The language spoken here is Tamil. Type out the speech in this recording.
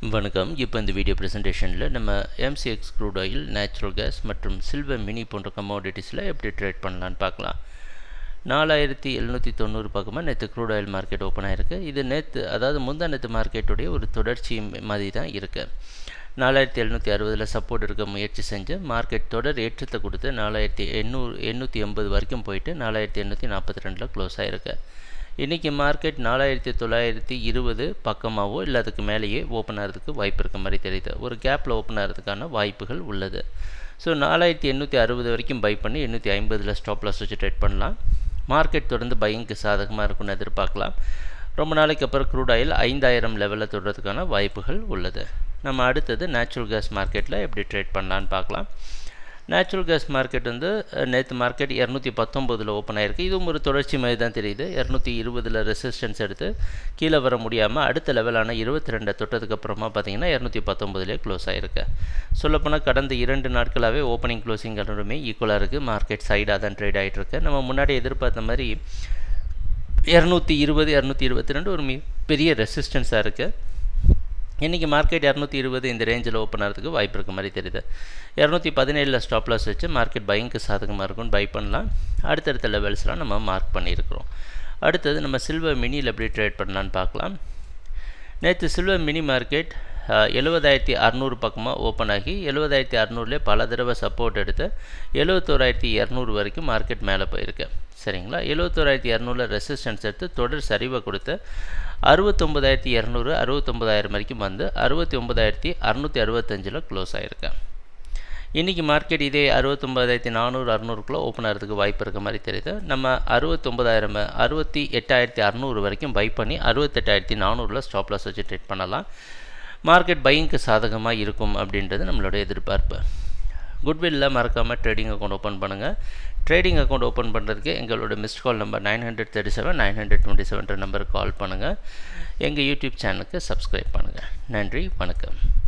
வணக்கம் இப்போ இந்த வீடியோ ப்ரெசன்டேஷனில் நம்ம MCX crude oil natural gas மற்றும் சில்வர் மினி போன்ற கமோடிட்டிஸில் எப்படி ட்ரேட் பண்ணலான்னு பார்க்கலாம் நாலாயிரத்தி எழுநூற்றி தொண்ணூறு பக்கமாக நேற்று க்ரூட் ஆயில் மார்க்கெட் ஓப்பன் ஆகிருக்கு இது நேற்று அதாவது முந்தா நேற்று மார்க்கெட்டுடைய ஒரு தொடர்ச்சி மாதிரி தான் இருக்குது நாலாயிரத்தி எழுநூற்றி அறுபதில் சப்போர்ட் இருக்க முயற்சி செஞ்சு மார்க்கெட் தொடர் ஏற்றத்தை கொடுத்து நாலாயிரத்தி எண்ணூறு எண்ணூற்றி எண்பது வரைக்கும் போயிட்டு நாலாயிரத்தி எண்ணூற்றி நாற்பத்தி ரெண்டில் க்ளோஸ் ஆகிருக்கு இன்றைக்கி மார்க்கெட் நாலாயிரத்தி தொள்ளாயிரத்தி இருபது பக்கமாகவோ இல்லை அதுக்கு மேலேயே ஓப்பன் ஆகிறதுக்கு வாய்ப்பு இருக்க மாதிரி தெரியுது ஒரு கேப்பில் ஓப்பன் ஆகிறதுக்கான வாய்ப்புகள் உள்ளது ஸோ நாலாயிரத்தி எண்ணூற்றி அறுபது வரைக்கும் பை பண்ணி எண்ணூற்றி ஐம்பதில் ஸ்டாப் லாஸ் வச்சு ட்ரேட் பண்ணலாம் மார்க்கெட் தொடர்ந்து பையிங்க்கு சாதகமாக இருக்கும்னு எதிர்பார்க்கலாம் ரொம்ப நாளைக்கு அப்புறம் க்ரூட் ஆயில் ஐந்தாயிரம் லெவலில் தொடுறதுக்கான வாய்ப்புகள் உள்ளது நம்ம அடுத்தது நேச்சுரல் கேஸ் மார்க்கெட்டில் எப்படி ட்ரேட் பண்ணலான்னு பார்க்கலாம் நேச்சுரல் கேஸ் மார்க்கெட் வந்து நேற்று மார்க்கெட் இரநூத்தி பத்தொம்போதில் ஓப்பன் ஆகிருக்கு இதுவும் ஒரு தொடர்ச்சி மாதிரி தான் தெரியுது இரநூத்தி இருபதில் ரெசிஸ்டன்ஸ் எடுத்து கீழே வர முடியாமல் அடுத்த லெவலான இருபத்தி ரெண்டை தொட்டதுக்கப்புறமா பார்த்தீங்கன்னா இரநூத்தி பத்தொம்பதுலேயே க்ளோஸ் ஆகிருக்கு சொல்லப்போனால் கடந்த இரண்டு நாட்களாகவே ஓப்பனிங் க்ளோசிங் ரெண்டுமே ஈக்குவலாக இருக்குது மார்க்கெட் சைடாக தான் ட்ரேட் ஆகிட்டு இருக்கு நம்ம முன்னாடி எதிர்பார்த்த மாதிரி இரநூத்தி இருபது இரநூத்தி இருபத்தி ரெண்டு ஒரு மி பெரிய ரெசிஸ்டன்ஸாக இருக்குது இன்றைக்கி மார்க்கெட் இரநூத்தி இருபது இந்த ரேஞ்சில் ஓப்பன் ஆகிறதுக்கு வாய்ப்பு இருக்க மாதிரி தெரியுது இரநூத்தி பதினேழில் ஸ்டாப் லாஸ் வச்சு மார்க்கெட் பைங்க்கு சாதகமாக இருக்கும்னு பை பண்ணலாம் அடுத்தடுத்த லெவல்ஸ்லாம் நம்ம மார்க் பண்ணியிருக்கிறோம் அடுத்தது நம்ம சில்வர் மினியில் எப்படி ட்ரேட் பண்ணலான்னு பார்க்கலாம் நேற்று சில்வர் மினி மார்க்கெட் எழுபதாயிரத்தி அறநூறு பக்கமாக ஓப்பன் ஆகி எழுபதாயிரத்தி அறநூறுலேயே பல தடவை சப்போர்ட் எடுத்து எழுபத்தோராயிரத்தி இரநூறு வரைக்கும் மார்க்கெட் மேலே போயிருக்கு சரிங்களா எழுபத்தோராயிரத்தி இரநூறுல ரெசிஸ்டன்ஸ் எடுத்து தொடர் சரிவை கொடுத்து அறுபத்தொம்பதாயிரத்தி இரநூறு அறுபத்தொம்பதாயிரம் வரைக்கும் வந்து அறுபத்தி ஒம்பதாயிரத்தி அறநூற்றி அறுபத்தஞ்சில் க்ளோஸ் ஆகிருக்கேன் இன்றைக்கி மார்க்கெட் இதே அறுபத்தொம்பதாயிரத்தி நானூறு அறநூறுக்குள்ளே ஓப்பன் ஆகிறதுக்கு வாய்ப்பு இருக்க மாதிரி தெரியுது நம்ம அறுபத்தொம்பதாயிரம் அறுபத்தி எட்டாயிரத்தி அறநூறு வரைக்கும் பை பண்ணி அறுபத்தெட்டாயிரத்தி நானூறில் ஸ்டாப் லாஸ் வச்சு ட்ரேட் பண்ணலாம் மார்க்கெட் பையிங்க்கு சாதகமாக இருக்கும் அப்படின்றது நம்மளோட எதிர்பார்ப்பு குட்வில்லில் மறக்காமல் ட்ரேடிங் அக்கௌண்ட் ஓப்பன் பண்ணுங்கள் ட்ரேடிங் அக்கௌண்ட் ஓப்பன் பண்ணுறதுக்கு எங்களோட missed call number nine hundred thirty seven nine hundred twenty செவன்ற நம்பருக்கு கால் பண்ணுங்கள் எங்கள் யூடியூப் சேனலுக்கு சப்ஸ்கிரைப் பண்ணுங்கள் நன்றி வணக்கம்